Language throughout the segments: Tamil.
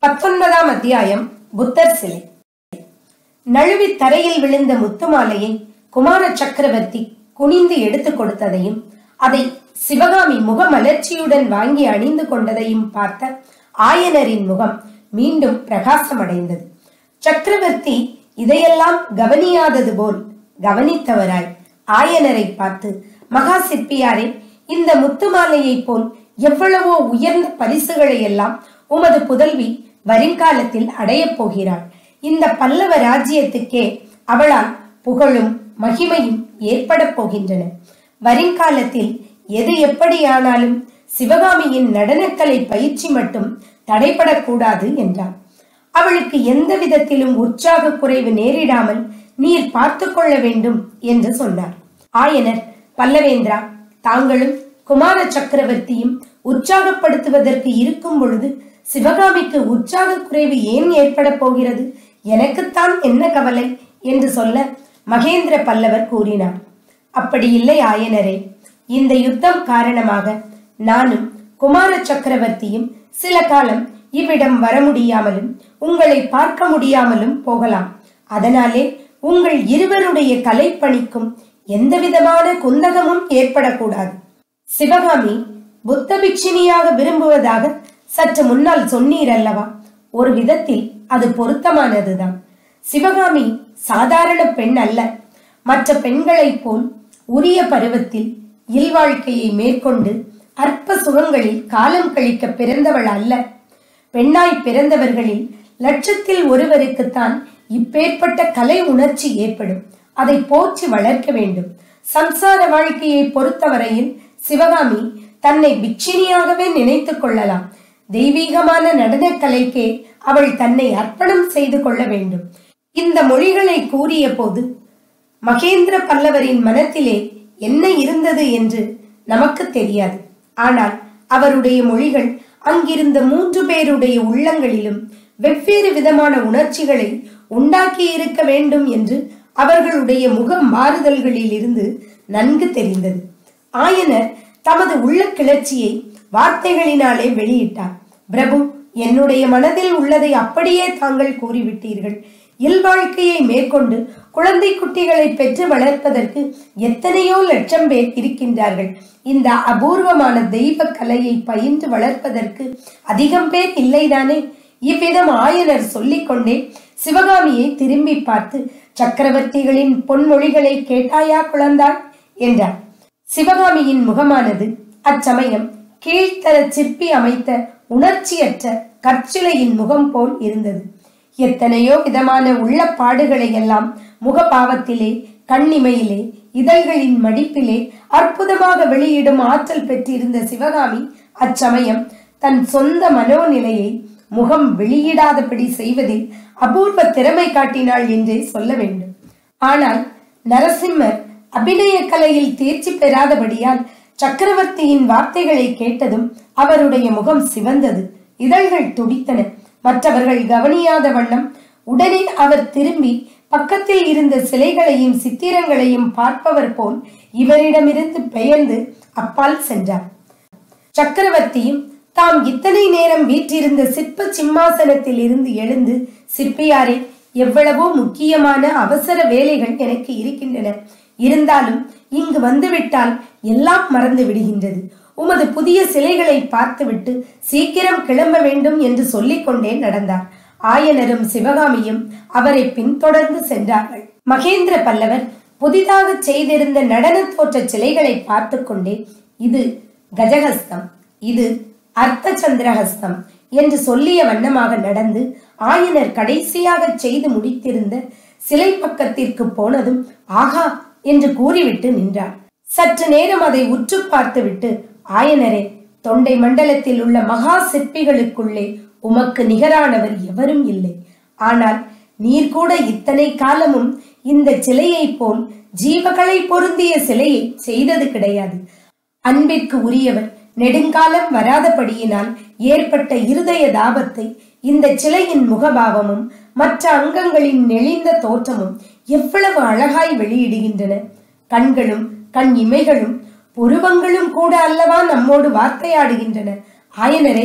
பத்தொன்பதாம் அத்தியாயம் புத்தர் சிலை நழுவி தரையில் விழுந்த முத்துமாலையை குமார சக்கரவர்த்தி குனிந்து எடுத்துக் கொடுத்ததையும் அதை சிவகாமி முகமலர்ச்சியுடன் வாங்கி அணிந்து கொண்டதையும் பார்த்த ஆயனரின் முகம் மீண்டும் பிரகாசமடைந்தது சக்கரவர்த்தி இதையெல்லாம் கவனியாதது போல் கவனித்தவராய் ஆயனரை பார்த்து மகா சிற்பியாரே இந்த முத்துமாலையைப் போல் எவ்வளவோ உயர்ந்த பரிசுகளை எல்லாம் உமது புதல்வி வருங்காலத்தில் அடையப் போகிறாள் இந்த பல்லவ ராஜ்யத்துக்கே அவளால் புகழும் மகிமையும் ஏற்பட போகின்றன வருங்காலத்தில் எது எப்படியானாலும் சிவகாமியின் நடனக்கலை பயிற்சி மட்டும் தடைபடக்கூடாது என்றார் அவளுக்கு எந்த விதத்திலும் உற்சாக குறைவு நேரிடாமல் நீர் பார்த்து கொள்ள வேண்டும் என்று சொன்னார் ஆயனர் பல்லவேந்திரா தாங்களும் குமார சக்கரவர்த்தியும் உற்சாகப்படுத்துவதற்கு இருக்கும் பொழுது சிவகாமிக்கு உற்சாக குறைவு ஏன் ஏற்பட போகிறது எனக்குத்தான் என்ன கவலை என்று சொல்ல மகேந்திர பல்லவர் கூறினார் அப்படி இல்லை ஆயனரே இந்த யுத்தம் காரணமாக நானும் குமார சக்கரவர்த்தியும் சில காலம் இவ்விடம் வர முடியாமலும் உங்களை பார்க்க முடியாமலும் போகலாம் அதனாலே உங்கள் இருவருடைய கலைப்பணிக்கும் எந்தவிதமான குந்தகமும் ஏற்படக்கூடாது சிவகாமி புத்த பிக்ஷினியாக விரும்புவதாக சற்று முன்னால் சொன்னீர் அல்லவா ஒரு விதத்தில் அது பொருத்தமானதுதான் சிவகாமி சாதாரண பெண் அல்ல மற்ற பெண்களைப் போல் உரிய பருவத்தில் இல்வாழ்க்கையை மேற்கொண்டு அற்ப சுகங்களில் காலம் கழிக்க பிறந்தவள் அல்ல பெண்ணாய் பிறந்தவர்களில் லட்சத்தில் ஒருவருக்குத்தான் இப்பேற்பட்ட கலை உணர்ச்சி ஏற்படும் அதை போற்றி வளர்க்க வேண்டும் சம்சார வாழ்க்கையை பொறுத்தவரையில் சிவகாமி தன்னை பிக்ஷினியாகவே நினைத்துக் கொள்ளலாம் தெய்வீகமான நடனக்கலைக்கே அவள் தன்னை அர்ப்பணம் செய்து கொள்ள வேண்டும் இந்த மொழிகளை கூறிய போது மகேந்திர பல்லவரின் மனத்திலே என்ன இருந்தது என்று நமக்கு தெரியாது ஆனால் அவருடைய மொழிகள் அங்கிருந்த மூன்று பேருடைய உள்ளங்களிலும் வெவ்வேறு விதமான உணர்ச்சிகளை உண்டாக்கி இருக்க வேண்டும் என்று அவர்களுடைய முக மாறுதல்களில் இருந்து நன்கு தெரிந்தது ஆயனர் தமது உள்ள கிளர்ச்சியை வார்த்தைகளினாலே வெளியிட்டார் பிரபு என்னுடைய மனதில் உள்ளதை அப்படியே தாங்கள் கூறிவிட்டீர்கள் இல்வாழ்க்கையை மேற்கொண்டு குழந்தை குட்டிகளை பெற்று வளர்ப்பதற்கு எத்தனையோ லட்சம் பேர் இருக்கின்றார்கள் இந்த அபூர்வமான தெய்வ கலையை பயின்று வளர்ப்பதற்கு அதிகம் பேர் இல்லைதானே இவ்விதம் ஆயனர் சொல்லிக்கொண்டே சிவகாமியை திரும்பி பார்த்து சக்கரவர்த்திகளின் பொன்மொழிகளை கேட்டாயா குழந்தாள் என்றார் சிவகாமியின் முகமானது அச்சமயம் கீழ்த்தர சிற்பி அமைத்த உணர்ச்சியற்ற கற்சிலையின் முகம் போல் இருந்தது எத்தனையோ விதமான உள்ளப்பாடுகளை எல்லாம் முகபாவத்திலே கண்ணிமையிலே இதழ்களின் மடிப்பிலே அற்புதமாக வெளியிடும் ஆற்றல் பெற்றிருந்த சிவகாமி அச்சமயம் தன் சொந்த மனோநிலையை முகம் வெளியிடாதபடி செய்வதில் அபூர்வ திறமை காட்டினாள் என்றே சொல்ல வேண்டும் ஆனால் நரசிம்மர் அபிநய கலையில் தேர்ச்சி பெறாதபடியால் சக்கரவர்த்தியின் வார்த்தைகளை கேட்டதும் அவருடைய முகம் சிவந்தது இதழ்கள் துடித்தன மற்றவர்கள் கவனியாத வண்ணம் உடனே அவர் திரும்பி பக்கத்தில் இருந்த சிலைகளையும் சித்திரங்களையும் பார்ப்பவர் போல் இவரிடமிருந்து பெயர்ந்து அப்பால் சென்றார் சக்கரவர்த்தியும் தாம் இத்தனை நேரம் வீற்றிருந்த சிற்ப சிம்மாசனத்தில் இருந்து எழுந்து சிற்பியாரே எவ்வளவோ முக்கியமான அவசர வேலைகள் எனக்கு இருக்கின்றன இருந்தாலும் இங்கு வந்துவிட்டால் எல்லாம் மறந்து விடுகின்றது உமது புதிய சிலைகளை பார்த்துவிட்டு சீக்கிரம் கிளம்ப வேண்டும் என்று சொல்லிக்கொண்டே நடந்தார் ஆயனரும் சிவகாமியும் அவரை பின்தொடர்ந்து சென்றார்கள் மகேந்திர பல்லவர் புதிதாக செய்திருந்த நடன தோற்ற சிலைகளை பார்த்து கொண்டே இது கஜகஸ்தம் இது அர்த்த சந்திரஹஸ்தம் என்று சொல்லிய வண்ணமாக நடந்து ஆயனர் கடைசியாக செய்து முடித்திருந்த சிலை பக்கத்திற்கு போனதும் ஆகா என்று கூறிவிட்டு நின்றார் சற்று நேரம் அதை உற்று பார்த்துவிட்டு ஆயனரே தொண்டை மண்டலத்தில் உள்ள மகா சிற்பிகளுக்குள்ளே உமக்கு நிகரானவர் எவரும் இல்லை ஆனால் நீர் கூட இத்தனை காலமும் இந்த சிலையை போல் ஜீவகளை பொருந்திய சிலையை செய்தது கிடையாது அன்பிற்கு உரியவர் நெடுங்காலம் வராதபடியினால் ஏற்பட்ட இருதய தாபத்தை இந்த சிலையின் முகபாவமும் மற்ற அங்கங்களின் நெளிந்த தோற்றமும் எவ்வளவு அழகாய் வெளியிடுகின்றன கண்களும் கண் இமைகளும் புருவங்களும் கூட அல்லவா நம்மோடு வார்த்தையாடுகின்றன ஆயனரே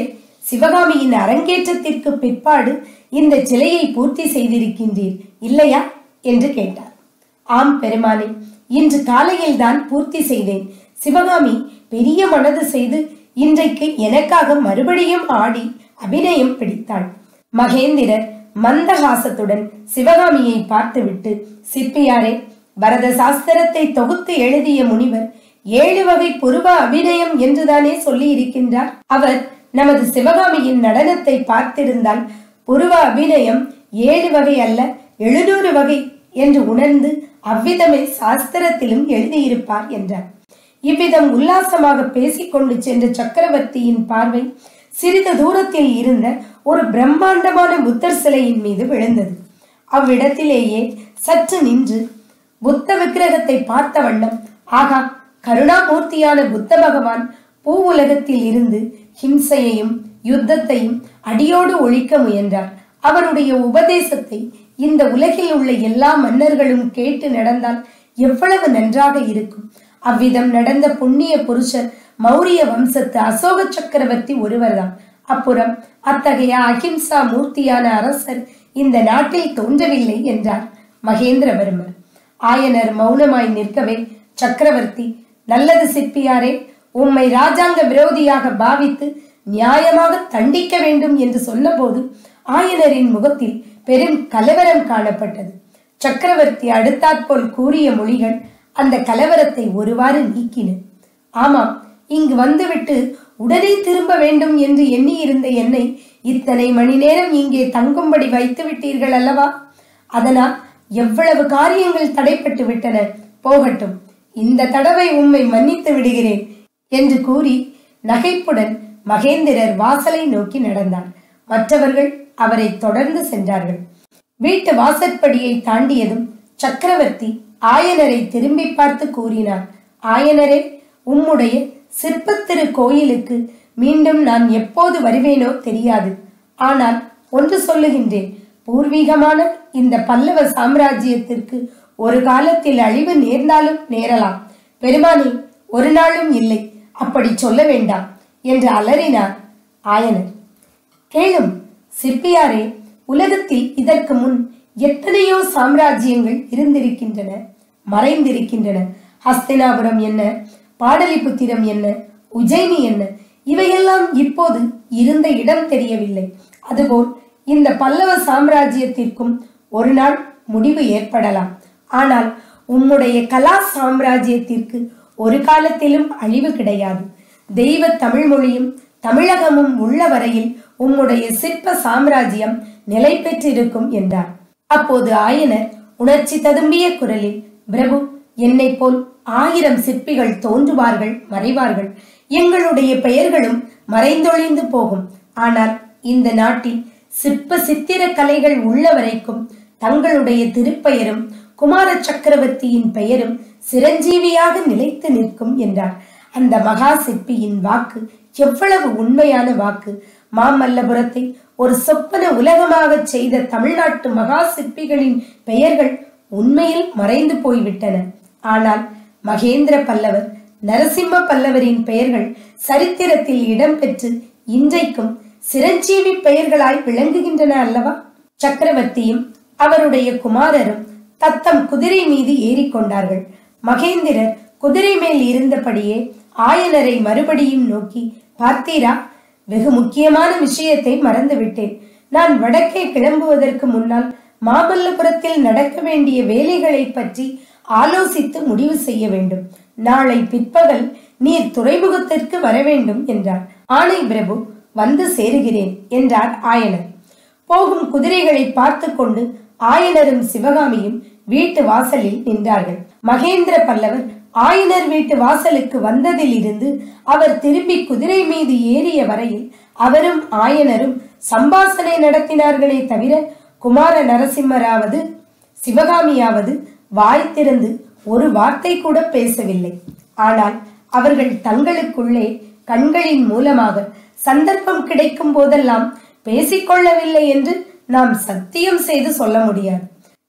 சிவகாமியின் அரங்கேற்றத்திற்கு பிற்பாடு இந்த சிலையை பூர்த்தி செய்திருக்கின்றீர் இல்லையா என்று கேட்டார் ஆம் பெருமானே இன்று காலையில் தான் பூர்த்தி செய்தேன் சிவகாமி பெரிய மனது செய்து இன்றைக்கு எனக்காக மறுபடியும் ஆடி அபிநயம் பிடித்தாள் மகேந்திரர் மந்தஹாசத்துடன் சிவகாமியை பார்த்துவிட்டு சிற்பியாரே பரத சாஸ்திரத்தை தொகுத்து எழுதிய முனிவர் ஏழு வகை புருவ அபிநயம் என்றுதானே சொல்லி இருக்கின்றார் அவர் நமது சிவகாமியின் நடனத்தை பார்த்திருந்தால் புருவ அபிநயம் ஏழு வகை அல்ல எழுநூறு வகை என்று உணர்ந்து அவ்விதமே சாஸ்திரத்திலும் எழுதியிருப்பார் என்றார் இவ்விதம் உல்லாசமாக பேசிக்கொண்டு சென்ற சக்கரவர்த்தியின் பார்வை சிறிது தூரத்தில் இருந்த ஒரு பிரம்மாண்டமான புத்தர் சிலையின் மீது விழுந்தது அவ்விடத்திலேயே சற்று நின்று புத்த விக்கிரகத்தை பார்த்த வண்ணம் ஆகா கருணாமூர்த்தியான புத்த பகவான் பூ உலகத்தில் இருந்து ஹிம்சையையும் யுத்தத்தையும் அடியோடு ஒழிக்க முயன்றார் அவருடைய உபதேசத்தை இந்த உலகில் உள்ள எல்லா மன்னர்களும் கேட்டு நடந்தால் எவ்வளவு நன்றாக இருக்கும் அவ்விதம் நடந்த புண்ணிய புருஷர் மௌரிய வம்சத்து அசோக சக்கரவர்த்தி ஒருவர்தான் அப்புறம் அத்தகைய அகிம்சா மூர்த்தியான அரசர் இந்த நாட்டில் தோன்றவில்லை என்றார் மகேந்திரவர்மர் ஆயனர் மௌனமாய் நிற்கவே சக்கரவர்த்தி நல்லது சிற்பியாரே உம்மை ராஜாங்க விரோதியாக பாவித்து நியாயமாக தண்டிக்க வேண்டும் என்று சொன்னபோது ஆயனரின் முகத்தில் பெரும் கலவரம் காணப்பட்டது சக்கரவர்த்தி அடுத்தாற்போல் கூறிய மொழிகள் அந்த கலவரத்தை ஒருவாறு நீக்கின ஆமாம் இங்கு வந்துவிட்டு உடனே திரும்ப வேண்டும் என்று எண்ணியிருந்த என்னை இத்தனை மணி நேரம் இங்கே தங்கும்படி வைத்து விட்டீர்கள் அல்லவா அதனால் எவ்வளவு காரியங்கள் தடைப்பட்டு விட்டன போகட்டும் இந்த தடவை உம்மை மன்னித்து விடுகிறேன் என்று கூறி நகைப்புடன் மகேந்திரர் வாசலை நோக்கி நடந்தார் மற்றவர்கள் அவரை தொடர்ந்து சென்றார்கள் வீட்டு வாசற்படியை தாண்டியதும் சக்கரவர்த்தி ஆயனரை திரும்பி பார்த்து கூறினார் ஆயனரே உம்முடைய சிற்பத்திரு கோயிலுக்கு மீண்டும் நான் எப்போது வருவேனோ தெரியாது ஆனால் ஒன்று சொல்லுகின்றேன் பூர்வீகமான இந்த பல்லவ சாம்ராஜ்யத்திற்கு ஒரு காலத்தில் அழிவு நேர்ந்தாலும் நேரலாம் பெருமானே ஒரு நாளும் இல்லை அப்படி சொல்ல வேண்டாம் என்று அலறினார் ஆயனர் கேளும் சிற்பியாரே உலகத்தில் இதற்கு முன் எத்தனையோ சாம்ராஜ்யங்கள் இருந்திருக்கின்றன மறைந்திருக்கின்றன ஹஸ்தினாபுரம் என்ன பாடலிபுத்திரம் என்ன உஜ்ஜயினி என்ன இவையெல்லாம் இப்போது இருந்த இடம் தெரியவில்லை அதுபோல் இந்த பல்லவ சாம்ராஜ்யத்திற்கும் ஒரு நாள் முடிவு ஏற்படலாம் ஆனால் உம்முடைய கலா சாம்ராஜ்யத்திற்கு ஒரு காலத்திலும் அழிவு கிடையாது தெய்வ தமிழ் மொழியும் தமிழகமும் உள்ள வரையில் உம்முடைய சிற்ப சாம்ராஜ்யம் நிலை பெற்றிருக்கும் என்றார் அப்போது ஆயனர் உணர்ச்சி ததும்பிய குரலில் பிரபு என்னை போல் ஆயிரம் சிற்பிகள் தோன்றுவார்கள் மறைவார்கள் எங்களுடைய பெயர்களும் மறைந்தொழிந்து போகும் ஆனால் இந்த நாட்டில் சிற்ப சித்திர கலைகள் உள்ள வரைக்கும் தங்களுடைய திருப்பெயரும் குமார சக்கரவர்த்தியின் பெயரும் சிரஞ்சீவியாக நிலைத்து நிற்கும் என்றார் அந்த மகா சிற்பியின் வாக்கு எவ்வளவு உண்மையான வாக்கு மாமல்லபுரத்தை ஒரு சொப்பன உலகமாக செய்த தமிழ்நாட்டு மகா சிற்பிகளின் பெயர்கள் உண்மையில் மறைந்து போய்விட்டன ஆனால் மகேந்திர பல்லவர் நரசிம்ம பல்லவரின் பெயர்கள் சரித்திரத்தில் இடம்பெற்று இன்றைக்கும் சிரஞ்சீவி பெயர்களாய் விளங்குகின்றன அல்லவா சக்கரவர்த்தியும் அவருடைய குமாரரும் தத்தம் குதிரை மீது ஏறிக்கொண்டார்கள் மகேந்திரர் குதிரை மேல் இருந்தபடியே ஆயனரை மறுபடியும் நோக்கி பார்த்தீரா வெகு முக்கியமான விஷயத்தை மறந்துவிட்டேன் நான் வடக்கே கிளம்புவதற்கு முன்னால் மாமல்லபுரத்தில் நடக்க வேண்டிய வேலைகளை பற்றி ஆலோசித்து முடிவு செய்ய வேண்டும் நாளை பிற்பகல் நீர் துறைமுகத்திற்கு வர வேண்டும் என்றார் ஆணை பிரபு வந்து சேருகிறேன் என்றார் ஆயனர் போகும் குதிரைகளை பார்த்து கொண்டு ஆயனரும் சிவகாமியும் வீட்டு வாசலில் நின்றார்கள் மகேந்திர பல்லவர் ஆயனர் வீட்டு வாசலுக்கு வந்ததிலிருந்து அவர் திரும்பி குதிரை மீது ஏறிய வரையில் அவரும் ஆயனரும் சம்பாசனை நடத்தினார்களே தவிர குமார நரசிம்மராவது சிவகாமியாவது வாய் திறந்து ஒரு வார்த்தை கூட பேசவில்லை ஆனால் அவர்கள் தங்களுக்குள்ளே கண்களின் மூலமாக சந்தர்ப்பம் கிடைக்கும் போதெல்லாம் பேசிக்கொள்ளவில்லை என்று நாம் சத்தியம் செய்து சொல்ல முடியாது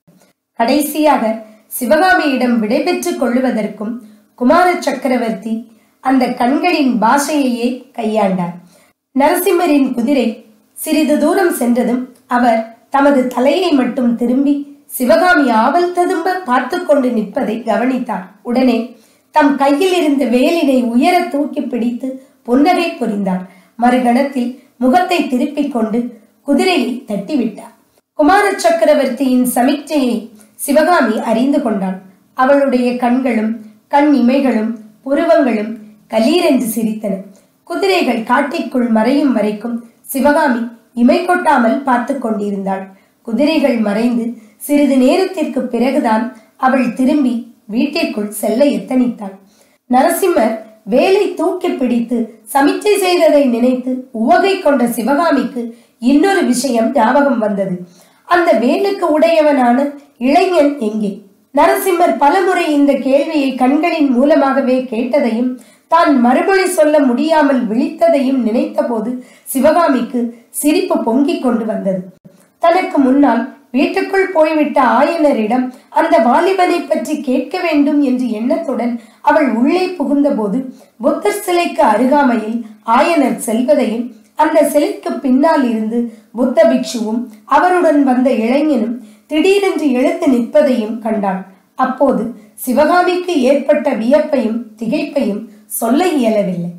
கடைசியாக சிவகாமியிடம் விடைபெற்றுக் கொள்ளுவதற்கும் குமார சக்கரவர்த்தி அந்த கண்களின் பாஷையையே கையாண்டார் நரசிம்மரின் குதிரை சிறிது தூரம் சென்றதும் அவர் தமது தலையை மட்டும் திரும்பி சிவகாமி ஆவல் ததும்ப பார்த்து கொண்டு நிற்பதை கவனித்தார் உடனே தம் கையில் இருந்த வேலினை உயர தூக்கி பிடித்து புன்னகை புரிந்தார் மறுகணத்தில் முகத்தை திருப்பிக் கொண்டு குதிரையை தட்டிவிட்டார் குமார சக்கரவர்த்தியின் சமிக்ஞையை சிவகாமி அறிந்து கொண்டாள் அவளுடைய கண்களும் கண் இமைகளும் புருவங்களும் கலீரென்று சிரித்தன குதிரைகள் காட்டிற்குள் மறையும் வரைக்கும் சிவகாமி இமை கொட்டாமல் பார்த்து கொண்டிருந்தாள் குதிரைகள் மறைந்து சிறிது நேரத்திற்கு பிறகுதான் அவள் திரும்பி வீட்டிற்குள் செல்ல எத்தனித்தாள் நரசிம்மர் வேலை தூக்கி பிடித்து சமிச்சை செய்ததை நினைத்து உவகை கொண்ட சிவகாமிக்கு இன்னொரு விஷயம் ஞாபகம் வந்தது அந்த வேலுக்கு உடையவனான இளைஞன் எங்கே நரசிம்மர் பலமுறை இந்த கேள்வியை கண்களின் மூலமாகவே கேட்டதையும் தான் மறுமொழி சொல்ல முடியாமல் விழித்ததையும் நினைத்தபோது சிவகாமிக்கு சிரிப்பு பொங்கிக் கொண்டு வந்தது தனக்கு முன்னால் வீட்டுக்குள் போய்விட்ட ஆயனரிடம் அந்த வாலிபனை பற்றி கேட்க வேண்டும் என்ற எண்ணத்துடன் அவள் உள்ளே புகுந்தபோது புத்தர் சிலைக்கு அருகாமையில் ஆயனர் செல்வதையும் அந்த சிலைக்கு பின்னால் இருந்து புத்த பிக்ஷுவும் அவருடன் வந்த இளைஞனும் திடீரென்று எழுந்து நிற்பதையும் கண்டாள் அப்போது சிவகாமிக்கு ஏற்பட்ட வியப்பையும் திகைப்பையும் சொல்ல இயலவில்லை